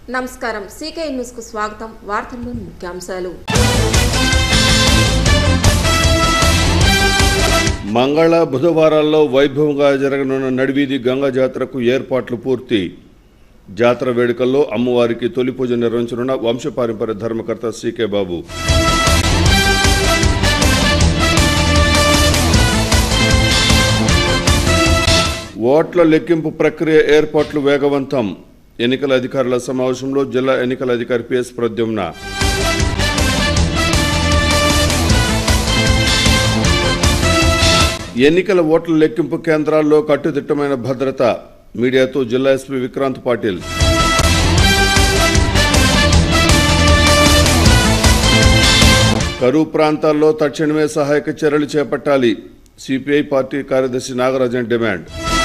నమస్కారం CK news కు స్వాగతం వార్తల్లోని ముఖ్యాంశాలు మంగళ బుధవారాల్లో వైభవంగా జరగనున్న నడివీధి గంగా జాతరకు ఏర్పాట్లు పూర్తి జాతర వేడుకల్లో అమ్మవారికి తొలి పూజ నిర్వహించనున్న వంశపారంపర్య ధర్మకర్త సీకే బాబు ఓట్ల లెక్కింపు ప్రక్రియ ఏర్పాట్లు వేగవంతం ఎన్నికల అధికారుల సమావేశంలో జిల్లా ఎన్నికల అధికారి పిఎస్ ప్రద్యుమ్న ఎన్నికల ఓట్ల లెక్కింపు కేంద్రాల్లో కట్టుదిట్టమైన భద్రత మీడియాతో జిల్లా ఎస్పీ విక్రాంత్ పాటిల్ కరువు ప్రాంతాల్లో తక్షణమే సహాయక చర్యలు చేపట్టాలి సిపిఐ పార్టీ కార్యదర్శి నాగరాజన్ డిమాండ్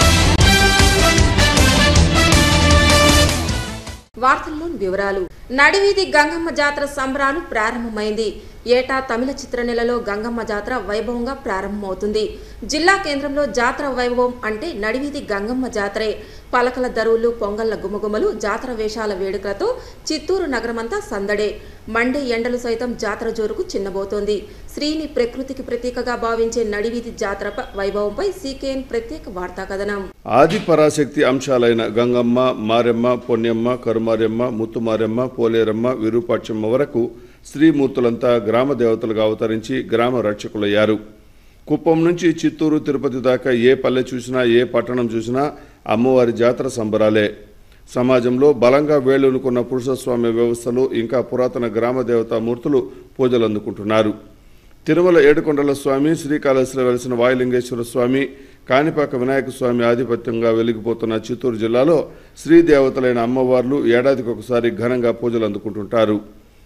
వార్తల్లోని వివరాలు నడివీధి గంగమ్మ జాతర సంబరాలు ప్రారంభమైంది ఏటా తమిళ చిత్ర నెలలో గంగమ్మ జాతర వైభవంగా ప్రారంభమవుతుంది జిల్లా కేంద్రంలో జాతర వైభవం అంటే నడివీధి గంగమ్మ జాతరే పలకల దరువులు పొంగళ్ల గుమగుమలు జాతర వేషాల వేడుకలతో చిత్తూరు నగరమంతా సందడే మండే ఎండలు సైతం జాతర జోరుకు చిన్నబోతోంది శ్రీని ప్రకృతికి ప్రతీకగా భావించే నడివీధి జాతర ప- వైభవంపై సీకేఎన్ ప్రత్యేక వార్తా కథనం ఆది పరాశక్తి అంశాలైన గంగమ్మ మారెమ్మ పొన్నెమ్మ కరుమారెమ్మ ముత్తుమారెమ్మ పోలేరమ్మ విరూపాక్షమ్మ వరకు స్త్రీమూర్తులంతా గ్రామ దేవతలుగా అవతరించి గ్రామ రక్షకులయ్యారు కుప్పం నుంచి చిత్తూరు తిరుపతి దాకా ఏ పల్లె చూసినా ఏ పట్టణం చూసినా అమ్మవారి జాతర సంబరాలే సమాజంలో బలంగా వేళ్ళూనుకున్న పురుషస్వామ్య వ్యవస్థలు ఇంకా పురాతన గ్రామ దేవతా మూర్తులు పూజలు అందుకుంటున్నారు తిరుమల ఏడుకొండల స్వామి శ్రీకాళహస్తిలో వెలిసిన వాయులింగేశ్వర స్వామి కాణిపాక వినాయక స్వామి ఆధిపత్యంగా వెలిగిపోతున్న చిత్తూరు జిల్లాలో శ్రీ దేవతలైన అమ్మవార్లు ఏడాదికి ఒకసారి ఘనంగా పూజలు అందుకుంటుంటారు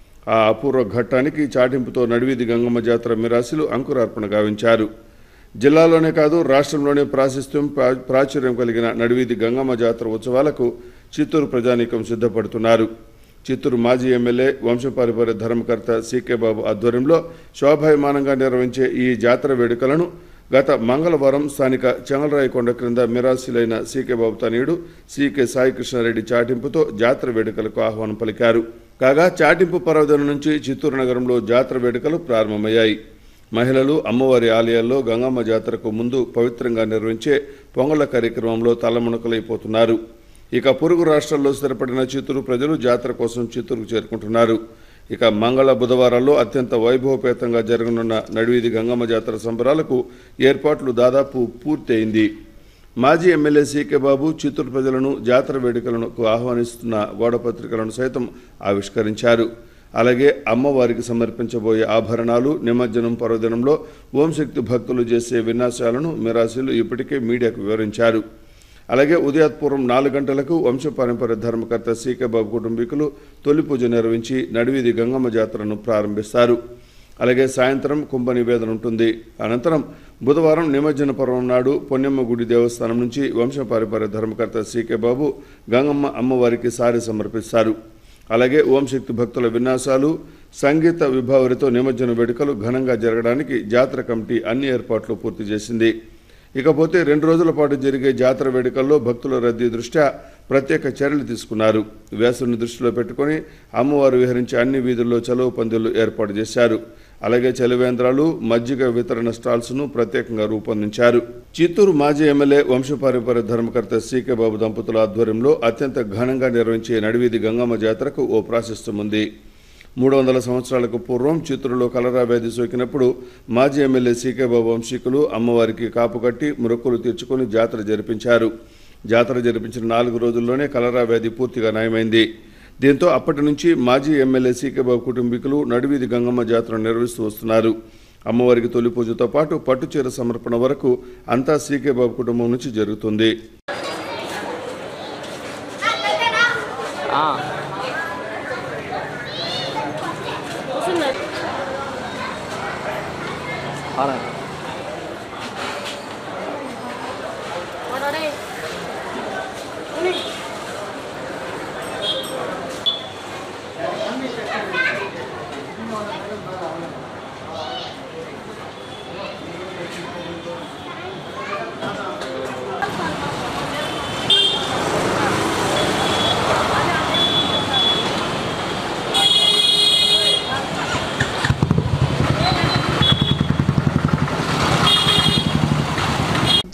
ఆ అపూర్వ ఘట్టానికి చాటింపుతో నడివీధి గంగమ్మ జాతర మిరాశులు అంకురార్పణ గావించారు జిల్లాలోనే కాదు రాష్ట్రంలోనే ప్రాశస్త్యం ప్రా- ప్రాచుర్యం కలిగిన నడివీధి గంగమ్మ జాతర ఉత్సవాలకు చిత్తూరు ప్రజానీకం సిద్ధపడుతున్నారు చిత్తూరు మాజీ ఎమ్మెల్యే వంశపారిపర్య ధర్మకర్త సీకే బాబు ఆధ్వర్యంలో శోభాయమానంగా నిర్వహించే ఈ జాతర వేడుకలను గత మంగళవారం స్థానిక చెంగలరాయకొండ క్రింద మిరాశులైన సీకే బాబు తనయుడు సీకే సాయి కృష్ణారెడ్డి చాటింపుతో జాతర వేడుకలకు ఆహ్వానం పలికారు కాగా చాటింపు పర్వదినం నుంచి చిత్తూరు నగరంలో జాతర వేడుకలు ప్రారంభమయ్యాయి మహిళలు అమ్మవారి ఆలయాల్లో గంగమ్మ జాతరకు ముందు పవిత్రంగా నిర్వహించే పొంగళ్ల కార్యక్రమంలో తలమునకలైపోతున్నారు ఇక పొరుగు రాష్ట్రాల్లో స్థిరపడిన చిత్తూరు ప్రజలు జాతర కోసం చిత్తూరుకు చేరుకుంటున్నారు ఇక మంగళ బుధవారాల్లో అత్యంత వైభవపేతంగా జరగనున్న నడివీధి గంగమ్మ జాతర సంబరాలకు ఏర్పాట్లు దాదాపు పూర్తయింది మాజీ ఎమ్మెల్యే సీకే బాబు చిత్తూరు ప్రజలను జాతర వేడుకలకు ఆహ్వానిస్తున్న గోడపత్రికలను సైతం ఆవిష్కరించారు అలాగే అమ్మవారికి సమర్పించబోయే ఆభరణాలు నిమజ్జనం పర్వదినంలో ఓంశక్తి భక్తులు చేసే విన్యాసాలను మిరాశీలు ఇప్పటికే మీడియాకు వివరించారు అలాగే ఉదయాత్పూర్వం నాలుగు గంటలకు వంశపారంపర్య ధర్మకర్త సీకే బాబు కుటుంబీకులు తొలి పూజ నిర్వహించి నడివీధి గంగమ్మ జాతరను ప్రారంభిస్తారు అలాగే సాయంత్రం కుంభ నివేదన ఉంటుంది అనంతరం బుధవారం నిమజ్జన పర్వం నాడు పొన్నెమ్మ గుడి దేవస్థానం నుంచి వంశపారంపర్య ధర్మకర్త సీకే బాబు గంగమ్మ అమ్మవారికి సారి సమర్పిస్తారు అలాగే ఓం శక్తి భక్తుల విన్యాసాలు సంగీత విభావరితో నిమజ్జన వేడుకలు ఘనంగా జరగడానికి జాతర కమిటీ అన్ని ఏర్పాట్లు పూర్తి చేసింది ఇకపోతే రెండు రోజుల పాటు జరిగే జాతర వేడుకల్లో భక్తుల రద్దీ దృష్ట్యా ప్రత్యేక చర్యలు తీసుకున్నారు వేసవిని దృష్టిలో పెట్టుకొని అమ్మవారు విహరించే అన్ని వీధుల్లో చలువ పందిళ్లు ఏర్పాటు చేశారు అలాగే చలివేంద్రాలు మజ్జిగ వితరణ స్టాల్స్ను ప్రత్యేకంగా రూపొందించారు చిత్తూరు మాజీ ఎమ్మెల్యే వంశపారంపర్య ధర్మకర్త సీకే బాబు దంపతుల ఆధ్వర్యంలో అత్యంత ఘనంగా నిర్వహించే నడివీధి గంగమ్మ జాతరకు ఓ ప్రాశస్త్యం ఉంది మూడు వందల సంవత్సరాలకు పూర్వం చిత్తూరులో కలరా వ్యాధి సోకినప్పుడు మాజీ ఎమ్మెల్యే సీకే బాబు వంశీకులు అమ్మవారికి కాపు కట్టి మొక్కులు తీర్చుకొని జాతర జరిపించారు జాతర జరిపించిన నాలుగు రోజుల్లోనే కలరా వ్యాధి పూర్తిగా నయమైంది దీంతో అప్పటి నుంచి మాజీ ఎమ్మెల్యే సీకే బాబు కుటుంబీకులు నడివీధి గంగమ్మ జాతర నిర్వహిస్తూ వస్తున్నారు అమ్మవారికి తొలి పూజతో పాటు పట్టుచీర సమర్పణ వరకు అంతా సీకే బాబు కుటుంబం నుంచి జరుగుతుంది ఆ, అవునా ఆ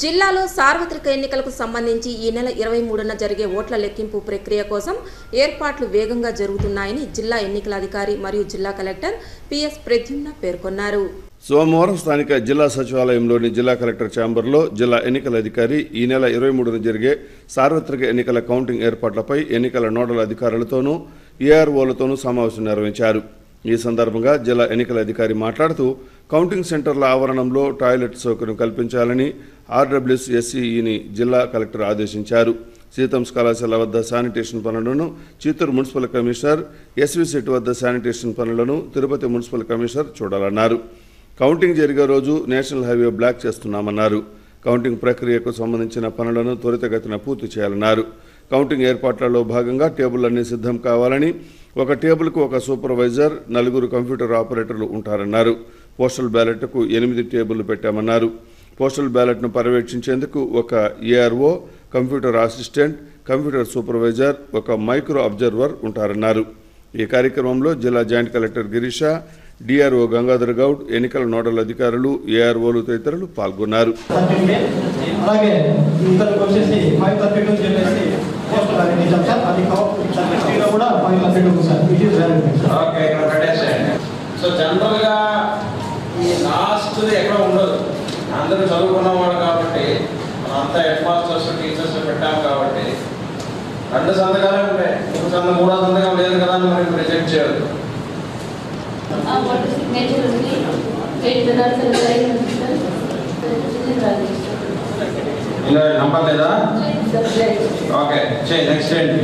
జిల్లాలో సార్వత్రిక ఎన్నికలకు సంబంధించి ఈ నెల ఇరవై మూడున జరిగే ఓట్ల లెక్కింపు ప్రక్రియ కోసం ఏర్పాట్లు వేగంగా జరుగుతున్నాయని జిల్లా ఎన్నికల అధికారి మరియు జిల్లా కలెక్టర్ పిఎస్ ప్రద్యుమ్న పేర్కొన్నారు సోమవారం స్థానిక జిల్లా సచివాలయంలోని జిల్లా కలెక్టర్ ఛాంబర్లో జిల్లా ఎన్నికల అధికారి ఈ నెల ఇరవై మూడున జరిగే సార్వత్రిక ఎన్నికల కౌంటింగ్ ఏర్పాట్లపై ఎన్నికల నోడల్ అధికారులతోనూ ఏఆర్ఓలతోనూ సమావేశం నిర్వహించారు ఈ సందర్భంగా జిల్లా ఎన్నికల అధికారి మాట్లాడుతూ కౌంటింగ్ సెంటర్ల ఆవరణంలో టాయిలెట్ సౌకర్యం కల్పించాలని ఆర్డబ్ల్యూఎస్ ఎస్సీఈని జిల్లా కలెక్టర్ ఆదేశించారు సీతంస్ కళాశాల వద్ద శానిటేషన్ పనులను చిత్తూరు మున్సిపల్ కమిషనర్ ఎస్వి సెట్ వద్ద శానిటేషన్ పనులను తిరుపతి మున్సిపల్ కమిషనర్ చూడాలన్నారు కౌంటింగ్ జరిగే రోజు నేషనల్ హైవే బ్లాక్ చేస్తున్నామన్నారు కౌంటింగ్ ప్రక్రియకు సంబంధించిన పనులను త్వరితగతిన పూర్తి చేయాలన్నారు కౌంటింగ్ ఏర్పాట్లలో భాగంగా టేబుళ్లన్నీ సిద్ధం కావాలని ఒక టేబుల్కు ఒక సూపర్వైజర్ నలుగురు కంప్యూటర్ ఆపరేటర్లు ఉంటారన్నారు పోస్టల్ బ్యాలెట్కు ఎనిమిది టేబుళ్లు పెట్టామన్నారు పోస్టల్ బ్యాలెట్ను పర్యవేక్షించేందుకు ఒక ARO computer assistant computer supervisor ఒక మైక్రో అబ్జర్వర్ ఉంటారన్నారు ఈ కార్యక్రమంలో జిల్లా joint collector Girisha DRO Gangadhar Goud ఎన్నికల నోడల్ అధికారులు ఏఆర్ఓలు తదితరులు పాల్గొన్నారు సర్టిఫికేట్ అలాగే ఇతరులకు వచ్చేసి ఫైవ్ థర్టీ టూ చెప్పేసి పోస్టల్ బ్యాలెట్ ఇచ్చాం సార్ అది సర్టిఫికేట్లో కూడా five thirty two sir it is valid sir okay ఇక్కడ పెట్టేసేయండి సో జనరల్గా ఈ లాస్ట్ ఎక్కడ ఉండదు అందరూ చదువుకున్నవాడు కాబట్టి అంతా హెడ్ మాస్టర్స్ టీచర్స్ పెట్టాం కాబట్టి రెండు సంతకాలే ఉంటాయి ఒక సంతకం మూడో సంతకం లేదు కదా అని మనం రిజెక్ట్ చేయదు ఆ వాటర్ సిగ్నేచర్ ఉంది ఎయిట్ మినిట్స్ లైన్ ఉంది సార్ ఇలా నంబర్ లేదా లేదు ఓకే చేయి నెక్స్ట్ ఏంటి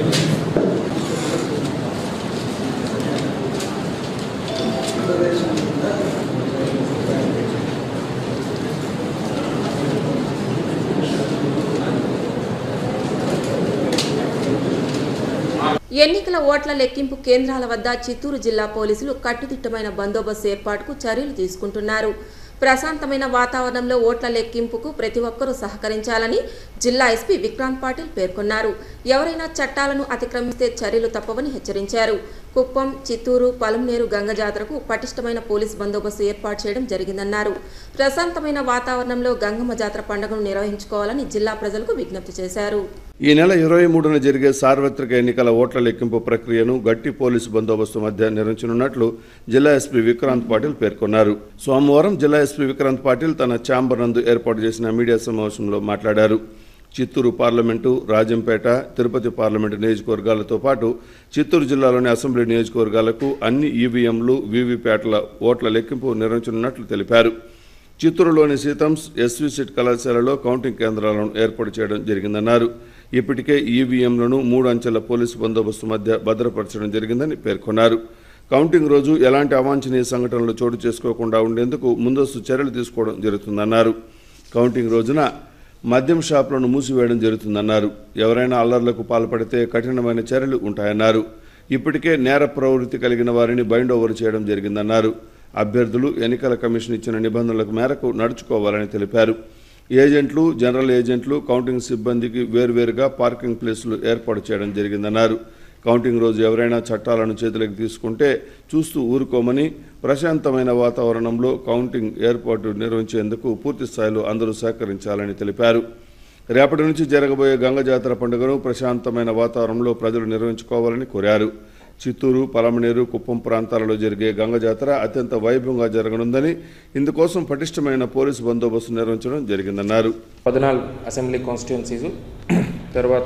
ఎన్నికల ఓట్ల లెక్కింపు కేంద్రాల వద్ద చిత్తూరు జిల్లా పోలీసులు కట్టుదిట్టమైన బందోబస్తు ఏర్పాటుకు చర్యలు తీసుకుంటున్నారు ప్రశాంతమైన వాతావరణంలో ఓట్ల లెక్కింపుకు ప్రతి ఒక్కరూ సహకరించాలని జిల్లా ఎస్పీ విక్రాంత్ పాటిల్ పేర్కొన్నారు ఎవరైనా చట్టాలను అతిక్రమిస్తే చర్యలు తప్పవని హెచ్చరించారు కుప్పం చిత్తూరు పలంనేరు గంగ జాతరకు పటిష్టమైన పోలీస్ బందోబస్తు ఏర్పాటు చేయడం జరిగిందన్నారు ప్రశాంతమైన వాతావరణంలో గంగమ్మ జాతర పండుగను నిర్వహించుకోవాలని జిల్లా ప్రజలకు విజ్ఞప్తి చేశారు ఈ నెల ఇరవై మూడున జరిగే సార్వత్రిక ఎన్నికల ఓట్ల లెక్కింపు ప్రక్రియను గట్టి పోలీసు బందోబస్తు మధ్య నిర్వహించనున్నట్లు జిల్లా ఎస్పీ విక్రాంత్ పాటిల్ పేర్కొన్నారు సోమవారం జిల్లా ఎస్పీ విక్రాంత్ పాటిల్ తన ఛాంబర్ నందు ఏర్పాటు చేసిన మీడియా సమావేశంలో మాట్లాడారు చిత్తూరు పార్లమెంటు రాజంపేట తిరుపతి పార్లమెంటు నియోజకవర్గాలతో పాటు చిత్తూరు జిల్లాలోని అసెంబ్లీ నియోజకవర్గాలకు అన్ని ఈవీఎంలు వీవీప్యాట్ల ఓట్ల లెక్కింపు నిర్వహించనున్నట్లు తెలిపారు చిత్తూరులోని సీతంస్ ఎస్వి సిట్ కళాశాలలో కౌంటింగ్ కేంద్రాలను ఏర్పాటు చేయడం జరిగిందన్నారు ఇప్పటికే ఈవీఎంలను మూడు అంచెల పోలీసు బందోబస్తు మధ్య భద్రపరచడం జరిగిందని పేర్కొన్నారు కౌంటింగ్ రోజు ఎలాంటి అవాంఛనీయ సంఘటనలు చోటు చేసుకోకుండా ఉండేందుకు ముందస్తు చర్యలు తీసుకోవడం జరుగుతుందన్నారు కౌంటింగ్ రోజున మద్యం షాపులను మూసివేయడం జరుగుతుందన్నారు ఎవరైనా అల్లర్లకు పాల్పడితే కఠినమైన చర్యలు ఉంటాయన్నారు ఇప్పటికే నేర ప్రవృత్తి కలిగిన వారిని బైండ్ ఓవర్ చేయడం జరిగిందన్నారు అభ్యర్థులు ఎన్నికల కమిషన్ ఇచ్చిన నిబంధనలకు మేరకు నడుచుకోవాలని తెలిపారు ఏజెంట్లు జనరల్ ఏజెంట్లు కౌంటింగ్ సిబ్బందికి వేర్వేరుగా పార్కింగ్ ప్లేసులు ఏర్పాటు చేయడం జరిగిందన్నారు కౌంటింగ్ రోజు ఎవరైనా చట్టాలను చేతులకు తీసుకుంటే చూస్తూ ఊరుకోమని ప్రశాంతమైన వాతావరణంలో కౌంటింగ్ ఏర్పాటు నిర్వహించేందుకు పూర్తి స్థాయిలో అందరూ సహకరించాలని తెలిపారు రేపటి నుంచి జరగబోయే గంగ జాతర పండుగను ప్రశాంతమైన వాతావరణంలో ప్రజలు నిర్వహించుకోవాలని కోరారు చిత్తూరు పలమనేరు కుప్పం ప్రాంతాలలో జరిగే గంగ జాతర అత్యంత వైభవంగా జరగనుందని ఇందుకోసం పటిష్టమైన పోలీసు బందోబస్తు నిర్వహించడం జరిగిందన్నారు పద్నాలుగు అసెంబ్లీ కాన్స్టిట్యున్సీస్ తర్వాత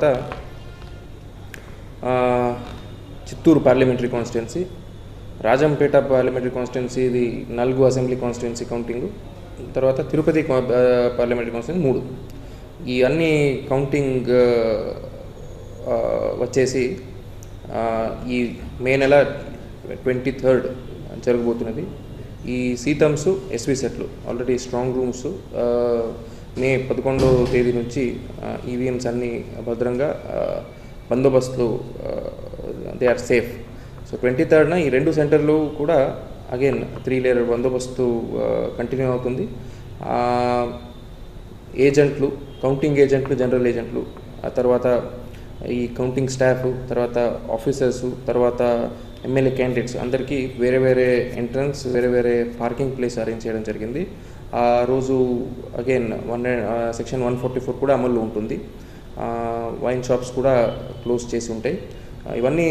ఆ, Chittoor parliamentary constituency Rajampet parliamentary constituency ఇది నాలుగు అసెంబ్లీ కాన్స్టిట్యున్సీ కౌంటింగ్ తర్వాత తిరుపతి కా- ఆ, పార్లమెంటరీ కాన్స్టిట్యున్సీ మూడు ఈ అన్ని కౌంటింగ్ ఆ, వచ్చేసి ఆ, ఈ మే నెల ట్వంటీ థర్డ్ జరగబోతున్నది ఈ సీతమ్స్ ఎస్వి సెట్లు ఆల్రెడీ స్ట్రాంగ్ రూమ్స్ మే పదకొండవ తేదీ నుంచి ఈవీఎంస్ అన్ని భద్రంగా ఆ, బందోబస్తు they are safe so twenty థర్డ్న ఈ రెండు సెంటర్లు కూడా అగైన్ త్రీ లేయర్ బందోబస్తు కంటిన్యూ అవుతుంది ఆ, ఏజెంట్లు కౌంటింగ్ ఏజెంట్లు జనరల్ ఏజెంట్లు ఆ తర్వాత ఈ కౌంటింగ్ స్టాఫ్ తర్వాత ఆఫీసర్స్ తర్వాత ఎమ్మెల్యే క్యాండిడేట్స్ అందరికీ వేరే వేరే ఎంట్రన్స్ వేరే వేరే పార్కింగ్ ప్లేస్ అరేంజ్ చేయడం జరిగింది ఆ రోజు again one section one forty four కూడా అమల్లో ఉంటుంది వైన్ షాప్స్ కూడా క్లోజ్ చేసి ఉంటాయి ఆ, ఇవన్నీ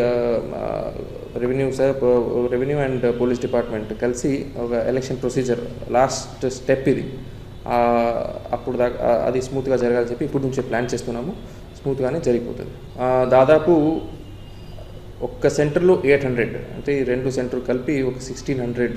revenue sir revenue and police department కలిసి ఒక ఎలక్షన్ ప్రొసీజర్ లాస్ట్ స్టెప్ ఇది ఆ, అప్పుడు దాకా ఆ, అది స్మూత్గా జరగాలని చెప్పి ఇప్పుడు నుంచే ప్లాన్ చేస్తున్నాము స్మూత్గానే జరిగిపోతుంది ఆ, దాదాపు ఒక్క సెంటర్లో ఎయిట్ హండ్రెడ్ అంటే ఈ రెండు సెంటర్ కలిపి ఒక sixteen hundred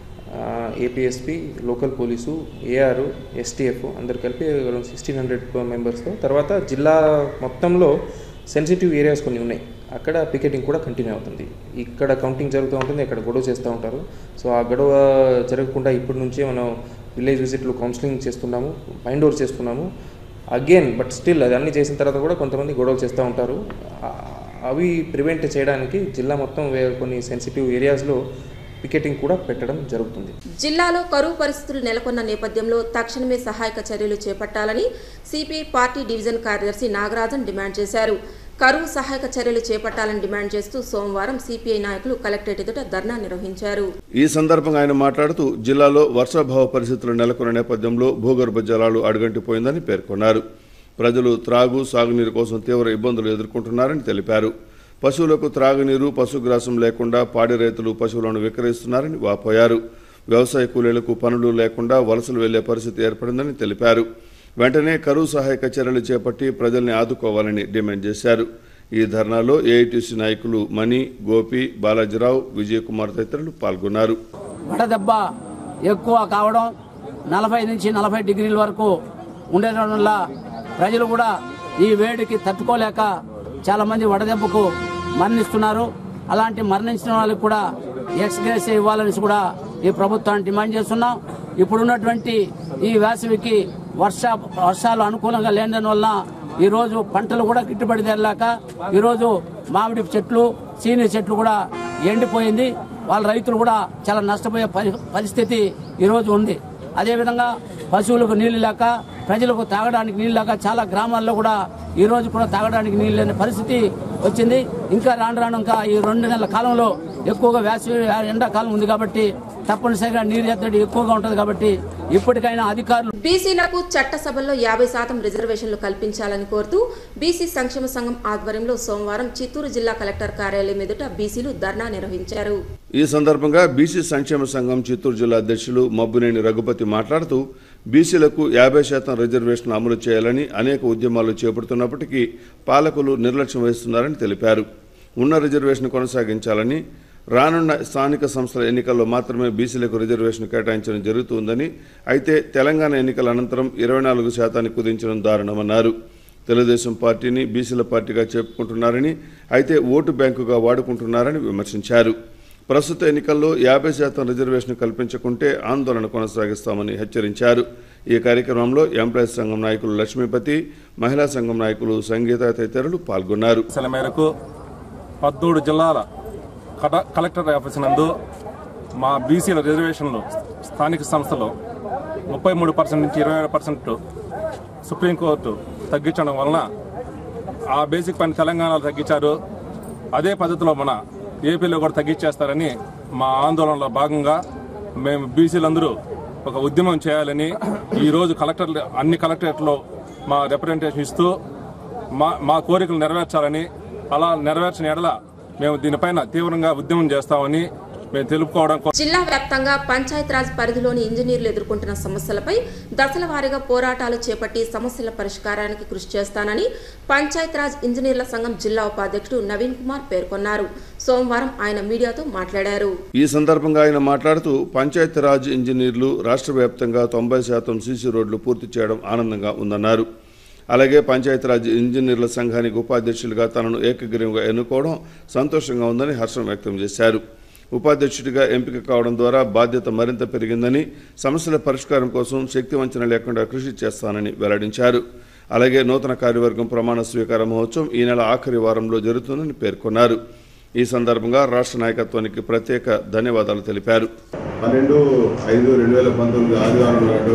APSP local police AR STF అందరు కలిపి సిక్స్టీన్ హండ్రెడ్ మెంబర్స్తో తర్వాత జిల్లా మొత్తంలో సెన్సిటివ్ ఏరియాస్ కొన్ని ఉన్నాయి అక్కడ పికెటింగ్ కూడా కంటిన్యూ అవుతుంది ఇక్కడ కౌంటింగ్ జరుగుతూ ఉంటుంది ఇక్కడ గొడవ చేస్తూ ఉంటారు సో ఆ గొడవ జరగకుండా ఇప్పటి నుంచే మనం విలేజ్ విజిట్లు కౌన్సిలింగ్ చేస్తున్నాము ఫైండ్ ఓవర్ చేస్తున్నాము అగైన్ బట్ స్టిల్ అది అన్ని చేసిన తర్వాత కూడా కొంతమంది గొడవలు చేస్తూ ఉంటారు ఆ- అవి ప్రివెంట్ చేయడానికి జిల్లా మొత్తం వే- కొన్ని సెన్సిటివ్ ఏరియాస్లో పికెటింగ్ కూడా పెట్టడం జరుగుతుంది జిల్లాలో కరువు పరిస్థితులు నెలకొన్న నేపథ్యంలో తక్షణమే సహాయక చర్యలు చేపట్టాలని సిపిఐ పార్టీ డివిజన్ కార్యదర్శి నాగరాజన్ డిమాండ్ చేశారు కరువు సహాయక చర్యలు చేపట్టాలని డిమాండ్ చేస్తూ సోమవారం సిపిఐ నాయకులు కలెక్టరేట్ ఎదుట ధర్నా నిర్వహించారు ఈ సందర్భంగా ఆయన మాట్లాడుతూ జిల్లాలో వర్షాభావ పరిస్థితులు నెలకొన్న నేపథ్యంలో భూగర్భ జలాలు అడుగంటిపోయిందని పేర్కొన్నారు ప్రజలు త్రాగు సాగునీరు కోసం తీవ్ర ఇబ్బందులు ఎదుర్కొంటున్నారని తెలిపారు పశువులకు త్రాగునీరు పశుగ్రాసం లేకుండా పాడి రైతులు పశువులను విక్రయిస్తున్నారని వాపోయారు వ్యవసాయ కూలీలకు పనులు లేకుండా వలసలు వెళ్లే పరిస్థితి ఏర్పడిందని తెలిపారు వెంటనే కరువు సహాయక చర్యలు చేపట్టి ప్రజల్ని ఆదుకోవాలని డిమాండ్ చేశారు ఈ ధర్నాలో ఏఐటీసీ నాయకులు మణి గోపి బాలాజీరావు విజయకుమార్ తదితరులు పాల్గొన్నారు వడదెబ్బ ఎక్కువ కావడం నలభై నుంచి నలభై డిగ్రీల వరకు ఉండడం వల్ల ప్రజలు కూడా ఈ వేడికి తట్టుకోలేక చాలా మంది వడదెబ్బకు మరణిస్తున్నారు అలాంటి మరణించిన వాళ్ళకి కూడా ఎక్స్గ్రేస్ ఇవ్వాలని కూడా ఈ ప్రభుత్వాన్ని డిమాండ్ చేస్తున్నాం ఇప్పుడున్నటువంటి ఈ వేసవికి వర్ష వర్షాలు అనుకూలంగా లేని వల్ల ఈ రోజు పంటలు కూడా గిట్టుబడి తెరలేక ఈ రోజు మామిడి చెట్లు సీని చెట్లు కూడా ఎండిపోయింది వాళ్ళ రైతులు కూడా చాలా నష్టపోయే పరి- పరిస్థితి ఈ రోజు ఉంది అదేవిధంగా పశువులకు నీళ్లు లేక ప్రజలకు తాగడానికి నీళ్లు లేక చాలా గ్రామాల్లో కూడా ఈ రోజు కూడా తాగడానికి నీళ్లు లేని పరిస్థితి వచ్చింది ఇంకా రాను రాను ఇంకా ఈ రెండు నెలల కాలంలో ఎక్కువగా వేసవి ఎండాకాలం ఉంది కాబట్టి తప్పనిసరిగా నీరు ఎద్దడి ఎక్కువగా ఉంటుంది కాబట్టి ఇప్పటికైనా అధికారులు బీసీలకు చట్టసభల్లో యాభై శాతం రిజర్వేషన్లు కల్పించాలని కోరుతూ బీసీ సంక్షేమ సంఘం ఆధ్వర్యంలో సోమవారం చిత్తూరు జిల్లా కలెక్టర్ కార్యాలయం ఎదుట బీసీలు ధర్నా నిర్వహించారు ఈ సందర్భంగా బీసీ సంక్షేమ సంఘం చిత్తూరు జిల్లా అధ్యక్షులు మబ్బునేని రఘుపతి మాట్లాడుతూ బీసీలకు యాభై శాతం రిజర్వేషన్ అమలు చేయాలని అనేక ఉద్యమాలు చేపడుతున్నప్పటికీ పాలకులు నిర్లక్ష్యం వహిస్తున్నారని తెలిపారు ఉన్న రిజర్వేషన్ కొనసాగించాలని రానున్న స్థానిక సంస్థల ఎన్నికల్లో మాత్రమే బీసీలకు రిజర్వేషన్ కేటాయించడం జరుగుతుందని అయితే తెలంగాణ ఎన్నికల అనంతరం ఇరవై నాలుగు శాతాన్ని కుదించడం దారుణమన్నారు తెలుగుదేశం పార్టీని బీసీల పార్టీగా చెప్పుకుంటున్నారని అయితే ఓటు బ్యాంకుగా వాడుకుంటున్నారని విమర్శించారు ప్రస్తుత ఎన్నికల్లో యాభై శాతం రిజర్వేషన్ కల్పించకుంటే ఆందోళన కొనసాగిస్తామని హెచ్చరించారు ఈ కార్యక్రమంలో ఎంప్లాయీస్ సంఘం నాయకులు లక్ష్మీపతి మహిళా సంఘం నాయకులు సంగీత తదితరులు పాల్గొన్నారు సమస్యల మేరకు పద్మూడు జిల్లాల కట- కలెక్టర్ ఆఫీస్ నందు మా బీసీల రిజర్వేషన్లు స్థానిక సంస్థలు ముప్పై మూడు పర్సెంట్ నుంచి ఇరవై ఏడు పర్సెంట్ సుప్రీంకోర్టు తగ్గించడం వలన ఆ బేసిక్ పని తెలంగాణలో తగ్గించారు అదే పద్ధతిలో మన ఏపీలో కూడా తగ్గించేస్తారని మా ఆందోళనలో భాగంగా మేము బీసీలందరూ ఒక ఉద్యమం చేయాలని ఈరోజు కలెక్టర్ అన్ని కలెక్టరేట్లో మా రిప్రజెంటేషన్ ఇస్తూ మా మా కోరికలు నెరవేర్చాలని అలా నెరవేర్చిన ఎడల మేము దీనిపైన తీవ్రంగా ఉద్యమం చేస్తామని మేము తెలుపుకోవడం కోసం జిల్లా వ్యాప్తంగా పంచాయతీరాజ్ పరిధిలోని ఇంజనీర్లు ఎదుర్కొంటున్న సమస్యలపై దశల వారీగా పోరాటాలు చేపట్టి సమస్యల పరిష్కారానికి కృషి చేస్తానని పంచాయతీరాజ్ ఇంజనీర్ల సంఘం జిల్లా ఉపాధ్యక్షుడు నవీన్ కుమార్ పేర్కొన్నారు సోమవారం ఆయన మీడియాతో మాట్లాడారు ఈ సందర్భంగా ఆయన మాట్లాడుతూ పంచాయతీరాజ్ ఇంజనీర్లు రాష్ట్ర వ్యాప్తంగా తొంభై శాతం సీసీ రోడ్లు పూర్తి చేయడం ఆనందంగా ఉందన్నారు అలాగే పంచాయతీరాజ్ ఇంజనీర్ల సంఘానికి ఉపాధ్యక్షులుగా తనను ఏకగ్రీవంగా ఎన్నుకోవడం సంతోషంగా ఉందని హర్షం వ్యక్తం చేశారు ఉపాధ్యక్షుడిగా ఎంపిక కావడం ద్వారా బాధ్యత మరింత పెరిగిందని సమస్యల పరిష్కారం కోసం శక్తి వంచన లేకుండా కృషి చేస్తానని వెల్లడించారు అలాగే నూతన కార్యవర్గం ప్రమాణ స్వీకార మహోత్సవం ఈ నెల ఆఖరి వారంలో జరుగుతుందని పేర్కొన్నారు ఈ సందర్భంగా రాష్ట్ర నాయకత్వానికి ప్రత్యేక ధన్యవాదాలు తెలిపారు పన్నెండు ఐదు రెండు వేల పంతొమ్మిది ఆదివారం నాడు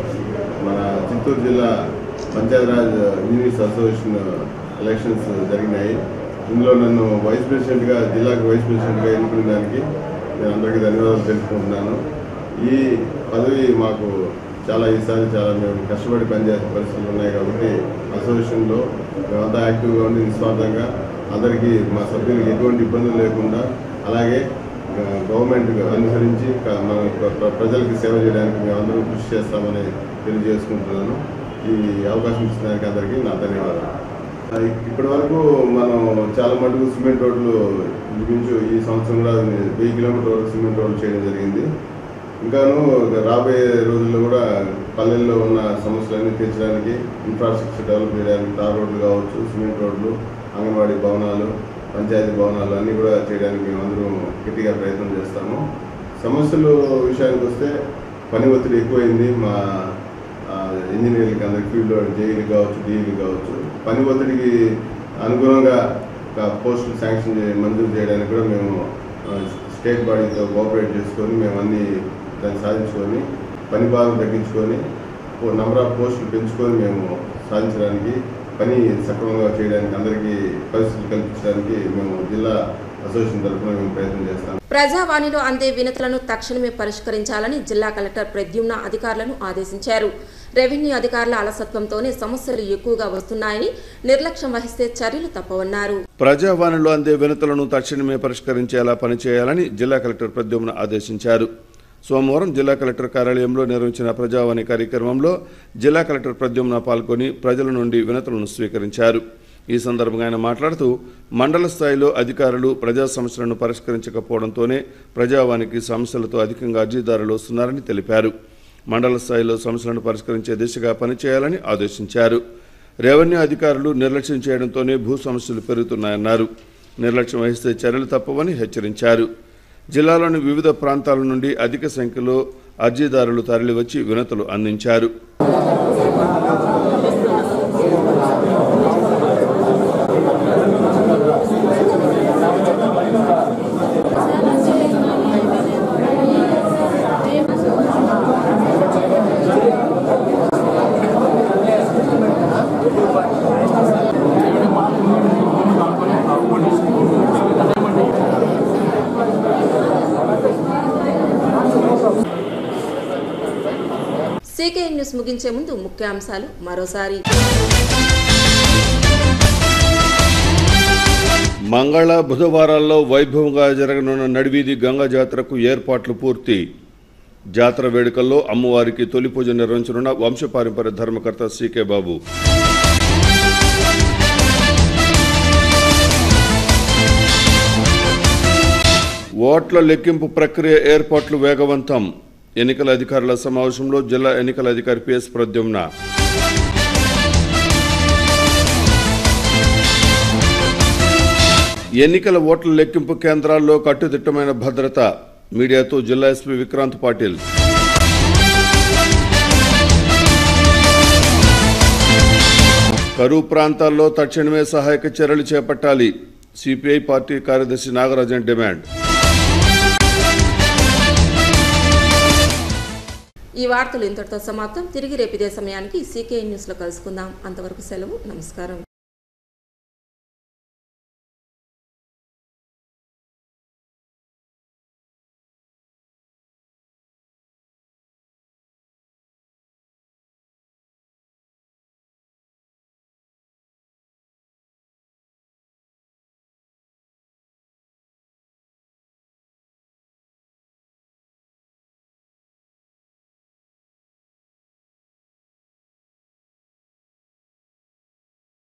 మన చిత్తూరు జిల్లా పంచాయతీరాజ్ ఇంజనీర్స్ అసోసియేషన్ ఎలక్షన్స్ జరిగినాయి ఇందులో నన్ను వైస్ ప్రెసిడెంట్గా జిల్లాకు వైస్ ప్రెసిడెంట్గా ఎన్నుకున్న దానికి నేను అందరికీ ధన్యవాదాలు తెలుపుకుంటున్నాను ఈ పదవి మాకు చాలా ఈసారి చాలా మేము కష్టపడి పనిచేసే పరిస్థితులు ఉన్నాయి కాబట్టి అసోసియేషన్లో మేమంతా యాక్టివ్గా ఉండి నిస్వార్థంగా అందరికీ మా సభ్యులకు ఎటువంటి ఇబ్బందులు లేకుండా అలాగే ఆ, గవర్నమెంట్ అనుసరించి క- మన ప్ర- ప్రజలకి సేవ చేయడానికి మేమందరం కృషి చేస్తామని తెలియజేసుకుంటున్నాను ఈ అవకాశం ఇచ్చినందుకు అందరికీ నా ధన్యవాదాలు ఆ, ఇప్పటి వరకు మనం చాలా మటుకు సిమెంట్ రోడ్లు ఇంచుమించు ఈ సంవత్సరం కూడా వెయ్యి కిలోమీటర్ వరకు సిమెంట్ రోడ్లు చేయడం జరిగింది ఇంకాను రాబోయే రోజుల్లో కూడా పల్లెల్లో ఉన్న సమస్యలన్నీ తీర్చడానికి ఇన్ఫ్రాస్ట్రక్చర్ డెవలప్ చేయడానికి తార్ రోడ్లు కావచ్చు సిమెంట్ రోడ్లు అంగన్వాడీ భవనాలు పంచాయతీ భవనాలు అన్నీ కూడా చేయడానికి మేమందరం గట్టిగా ప్రయత్నం చేస్తాము సమస్యలు విషయానికి వస్తే పని ఒత్తిడి ఎక్కువైంది మా ఆ, ఇంజనీర్లకి అందరికి ఫీల్డ్లో జేఈలు కావచ్చు డీఈలు కావచ్చు పని ఒత్తిడికి అనుగుణంగా ఒక పోస్టులు శాంక్షన్ చే మంజూరు చేయడానికి కూడా మేము ఆ, స్టేట్ బాడీతో కోఆపరేట్ చేసుకొని మేము అన్ని దాన్ని సాధించుకొని పని భాగం తగ్గించుకొని నంబర్ ఆఫ్ పోస్టులు పెంచుకొని మేము సాధించడానికి పని సక్రమంగా చేయడానికి అందరికీ పరిస్థితులు కల్పించడానికి మేము జిల్లా అసోసియేషన్ తరఫున మేము ప్రయత్నం చేస్తాం ప్రజావాణిలో అందే వినతులను తక్షణమే పరిష్కరించాలని జిల్లా కలెక్టర్ ప్రద్యుమ్న అధికారులను ఆదేశించారు రెవెన్యూ అధికారుల అలసత్వంతోనే సమస్యలు ఎక్కువగా వస్తున్నాయని నిర్లక్ష్యం వహిస్తే చర్యలు తప్పవన్నారు ప్రజావాణిలో అందే వినతులను తక్షణమే పరిష్కరించేలా పనిచేయాలని జిల్లా కలెక్టర్ ప్రద్యుమ్న ఆదేశించారు సోమవారం జిల్లా కలెక్టర్ కార్యాలయంలో నిర్వహించిన ప్రజావాణి కార్యక్రమంలో జిల్లా కలెక్టర్ ప్రద్యుమ్న పాల్గొని ప్రజల నుండి వినతులను స్వీకరించారు ఈ సందర్భంగా ఆయన మాట్లాడుతూ మండల స్థాయిలో అధికారులు ప్రజా సమస్యలను పరిష్కరించకపోవడంతోనే ప్రజావానికి సమస్యలతో అధికంగా అర్జీదారులు వస్తున్నారని తెలిపారు మండల స్థాయిలో సమస్యలను పరిష్కరించే దిశగా పనిచేయాలని ఆదేశించారు రెవెన్యూ అధికారులు నిర్లక్ష్యం చేయడంతోనే భూ సమస్యలు పెరుగుతున్నాయన్నారు నిర్లక్ష్యం వహిస్తే చర్యలు తప్పవని హెచ్చరించారు జిల్లాలోని వివిధ ప్రాంతాల నుండి అధిక సంఖ్యలో అర్జీదారులు తరలివచ్చి వినతులు అందించారు సీకే న్యూస్ ముగించే ముందు ముఖ్యాంశాలు మరోసారి మంగళ బుధవారాల్లో వైభవంగా జరగనున్న నడివీధి గంగా జాతరకు ఏర్పాట్లు పూర్తి జాతర వేడుకల్లో అమ్మవారికి తొలి పూజ నిర్వహించనున్న వంశపారంపర్య ధర్మకర్త సీకే బాబు ఓట్ల లెక్కింపు ప్రక్రియ ఏర్పాట్లు వేగవంతం ఎన్నికల అధికారుల సమావేశంలో జిల్లా ఎన్నికల అధికారి పిఎస్ ప్రద్యుమ్న ఎన్నికల ఓట్ల లెక్కింపు కేంద్రాల్లో కట్టుదిట్టమైన భద్రత మీడియాతో జిల్లా ఎస్పీ విక్రాంత్ పాటిల్ కరువు ప్రాంతాల్లో తక్షణమే సహాయక చర్యలు చేపట్టాలి సిపిఐ పార్టీ కార్యదర్శి నాగరాజన్ డిమాండ్ ఈ వార్తలు ఇంతటితో సమాప్తం తిరిగి రేపు ఇదే సమయానికి సీకే న్యూస్లో కలుసుకుందాం అంతవరకు సెలవు నమస్కారం